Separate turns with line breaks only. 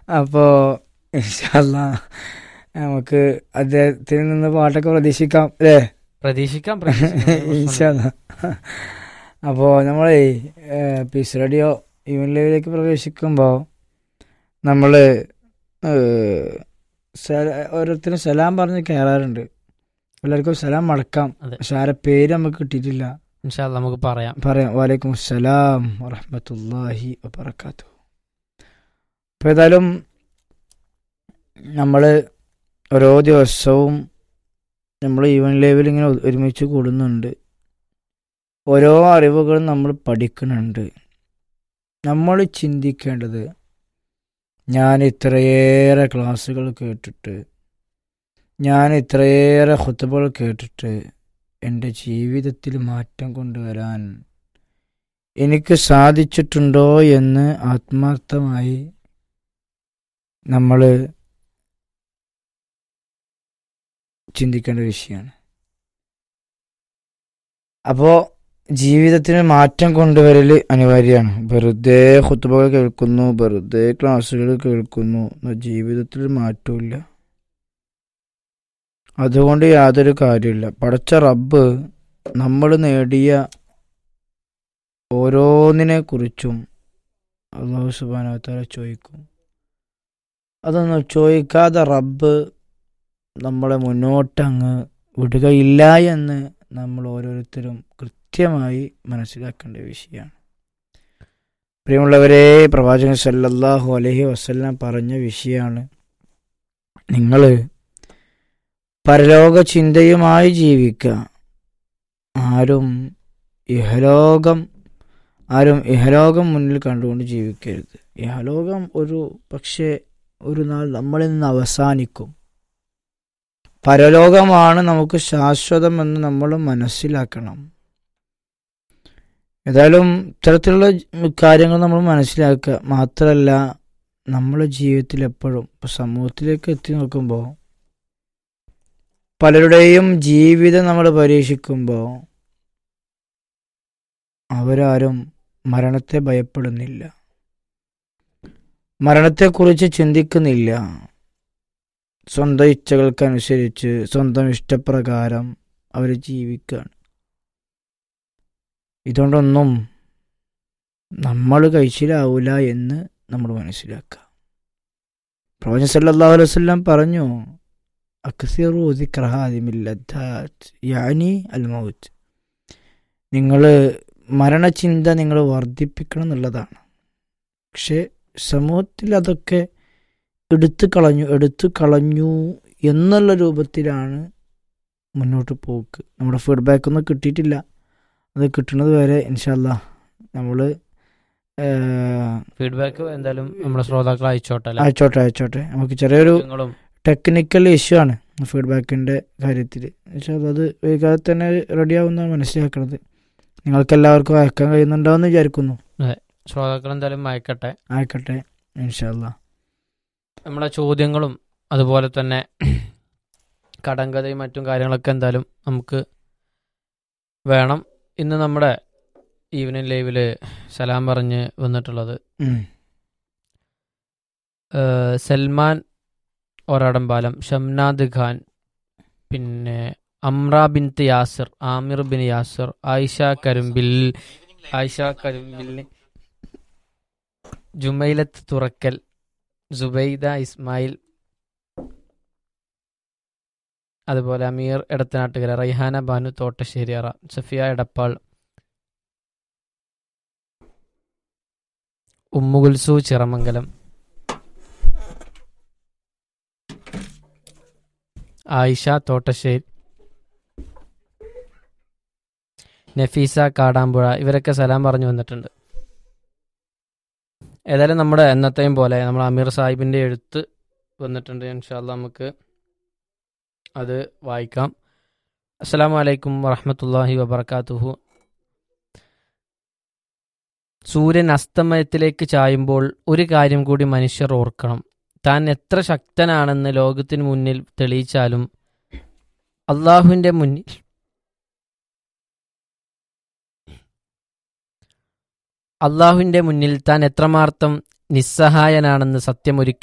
അപ്പോൾ ഇൻഷാല്ല നമുക്ക് അദ്ദേഹത്തിൽ നിന്ന് പാട്ടൊക്കെ പ്രതീക്ഷിക്കാം അല്ലേ
പ്രതീക്ഷിക്കാം പ്രതീക്ഷിക്കാം.
ഇൻഷാല്ല അപ്പോൾ നമ്മളെ പീസ് റേഡിയോ ഈവൻ ലൈവിലേക്ക് പ്രവേശിക്കുമ്പോൾ നമ്മൾ ഓരോരുത്തരും സലാം പറഞ്ഞ് കയറാറുണ്ട് എല്ലാവർക്കും സലാം മടക്കാം
അതെ.
പക്ഷെ ആരെ പേര് നമുക്ക് കിട്ടിയിട്ടില്ല
ഇൻഷാ അല്ലാ നമുക്ക് പറയാം
പറയാം വാലൈക്കും അസ്സലാം വറഹമത്തല്ലാഹി വബർക്കാത്തു അപ്പോൾ ഏതായാലും നമ്മൾ ഓരോ ദിവസവും നമ്മൾ ഈവൻ ലെവൽ ഇങ്ങനെ ഒ- ഒരുമിച്ച് കൂടുന്നുണ്ട് ഓരോ അറിവുകളും നമ്മൾ പഠിക്കുന്നുണ്ട് നമ്മൾ ചിന്തിക്കേണ്ടത് ഞാൻ ഇത്രയേറെ ക്ലാസ്സുകൾ കേട്ടിട്ട് ഞാൻ ഇത്രയേറെ ഹുത്തുബകൾ കേട്ടിട്ട് എൻ്റെ ജീവിതത്തിൽ മാറ്റം കൊണ്ടുവരാൻ എനിക്ക് സാധിച്ചിട്ടുണ്ടോ എന്ന് ആത്മാർത്ഥമായി നമ്മൾ ചിന്തിക്കേണ്ട വിഷയമാണ് അപ്പോൾ ജീവിതത്തിന് മാറ്റം കൊണ്ടുവരൽ അനിവാര്യമാണ് വെറുതെ ഹുത്തുബകൾ കേൾക്കുന്നു വെറുതെ ക്ലാസ്സുകൾ കേൾക്കുന്നു എന്ന ജീവിതത്തിൽ മാറ്റമില്ല അതുകൊണ്ട് യാതൊരു കാര്യമില്ല പടച്ച റബ്ബ് നമ്മൾ നേടിയ ഓരോന്നിനെ കുറിച്ചും അള്ളാഹു സുബാനവത്താല ചോദിക്കും അതൊന്നും ചോദിക്കാതെ റബ്ബ് നമ്മളെ മുന്നോട്ടങ്ങ് വിടുകയില്ല എന്ന് നമ്മൾ ഓരോരുത്തരും കൃത്യമായി മനസ്സിലാക്കേണ്ട വിഷയമാണ് പ്രിയമുള്ളവരെ പ്രവാചകൻ സല്ലല്ലാഹു അലൈഹി വസല്ലം പറഞ്ഞ വിഷയമാണ് നിങ്ങൾ പരലോക ചിന്തയുമായി ജീവിക്കുക ആരും ഇഹലോകം ആരും ഇഹലോകം മുന്നിൽ കണ്ടുകൊണ്ട് ജീവിക്കരുത് ഇഹലോകം ഒരു പക്ഷേ ഒരു നാൾ നമ്മളിൽ നിന്ന് അവസാനിക്കും പരലോകമാണ് നമുക്ക് ശാശ്വതമെന്ന് നമ്മൾ മനസ്സിലാക്കണം ഏതായാലും ഇത്തരത്തിലുള്ള കാര്യങ്ങൾ നമ്മൾ മനസ്സിലാക്കുക മാത്രമല്ല നമ്മുടെ ജീവിതത്തിൽ എപ്പോഴും ഇപ്പോൾ സമൂഹത്തിലേക്ക് എത്തി നോക്കുമ്പോൾ പലരുടെയും ജീവിതം നമ്മൾ പരീക്ഷിക്കുമ്പോൾ അവരാരും മരണത്തെ ഭയപ്പെടുന്നില്ല മരണത്തെക്കുറിച്ച് ചിന്തിക്കുന്നില്ല സ്വന്തം ഇച്ഛകൾക്കനുസരിച്ച് സ്വന്തം ഇഷ്ടപ്രകാരം അവർ ജീവിക്കുകയാണ് ഇതുകൊണ്ടൊന്നും നമ്മൾ കഴിച്ചിലാവൂല എന്ന് നമ്മൾ മനസ്സിലാക്കുക പ്രവചൻ സല്ലല്ലാഹു അലൈഹി വസല്ലം പറഞ്ഞു അക്സിറു ദിക്രഹാദിമില്ലദ്ദാത്ത് യാനി അൽ മൗത്ത് നിങ്ങൾ മരണചിന്ത നിങ്ങൾ വർദ്ധിപ്പിക്കണം എന്നുള്ളതാണ് പക്ഷെ സമൂഹത്തിൽ അതൊക്കെ എടുത്തു കളഞ്ഞു എടുത്തു കളഞ്ഞു എന്നുള്ള രൂപത്തിലാണ് മുന്നോട്ട് പോക്ക് നമ്മുടെ ഫീഡ്ബാക്ക് ഒന്നും കിട്ടിയിട്ടില്ല അത് കിട്ടുന്നത് വരെ ഇൻഷല്ല നമ്മൾ
ഫീഡ്ബാക്ക് എന്തായാലും നമ്മുടെ ശ്രോതാക്കൾ അയച്ചോട്ടെ അല്ലേ?
അയച്ചോട്ടെ അയച്ചോട്ടെ നമുക്ക് ചെറിയൊരു
നിങ്ങളും
ടെക്നിക്കൽ ഇഷ്യൂ ആണ് ഫീഡ്ബാക്കിൻ്റെ കാര്യത്തിൽ പക്ഷേ അത് വൈകാതെ തന്നെ റെഡിയാവുമെന്നാണ് മനസ്സിലാക്കുന്നത് നിങ്ങൾക്ക് എല്ലാവർക്കും അയക്കാൻ കഴിയുന്നുണ്ടാവുമെന്ന് വിചാരിക്കുന്നു
ശ്രോതാക്കൾ എന്തായാലും അയക്കട്ടെ
ആയിക്കോട്ടെ ഇൻഷാല്ല
നമ്മുടെ ചോദ്യങ്ങളും അതുപോലെ തന്നെ കടങ്കഥയും മറ്റും കാര്യങ്ങളൊക്കെ എന്തായാലും നമുക്ക് വേണം ഇന്ന് നമ്മുടെ ഈവനിങ് ലൈവില് സലാം പറഞ്ഞ് വന്നിട്ടുള്ളത് ഏഹ് സൽമാൻ ഒരാടമ്പാലം ഷംനാദ് ഖാൻ പിന്നെ അമ്ര ബിൻത്ത് യാസിർ ആമിർ ബിൻ യാസിർ ആയിഷ കരുമ്പിൽ ആയിഷ കരുമ്പിൽ ജുമൈലത്ത് തുറക്കൽ സുബൈദ ഇസ്മായിൽ അതുപോലെ അമീർ എടത്തനാട്ടുകര റൈഹാന ബാനു തോട്ടശ്ശേരിയറ സഫിയ എടപ്പാൾ ഉമ്മുകുൽസു ചിറമംഗലം ആയിഷ തോട്ടശ്ശേരി നഫീസ കാടാമ്പുഴ ഇവരൊക്കെ സലാം പറഞ്ഞു വന്നിട്ടുണ്ട് ഏതായാലും നമ്മുടെ എന്നത്തെയും പോലെ നമ്മൾ അമീർ സാഹിബിൻ്റെ എഴുത്ത് വന്നിട്ടുണ്ട് ഇൻഷാല്ല നമുക്ക് അത് വായിക്കാം അസ്സലാമു അലൈക്കും വറഹമത്തല്ലാഹി വബർക്കാത്തുഹു സൂര്യൻ അസ്തമയത്തിലേക്ക് ചായുമ്പോൾ ഒരു കാര്യം കൂടി മനുഷ്യർ ഓർക്കണം താൻ എത്ര ശക്തനാണെന്ന് ലോകത്തിന് മുന്നിൽ തെളിയിച്ചാലും അള്ളാഹുവിൻ്റെ മുന്നിൽ അള്ളാഹുവിൻ്റെ മുന്നിൽ താൻ എത്രമാത്രം നിസ്സഹായനാണെന്ന് സത്യം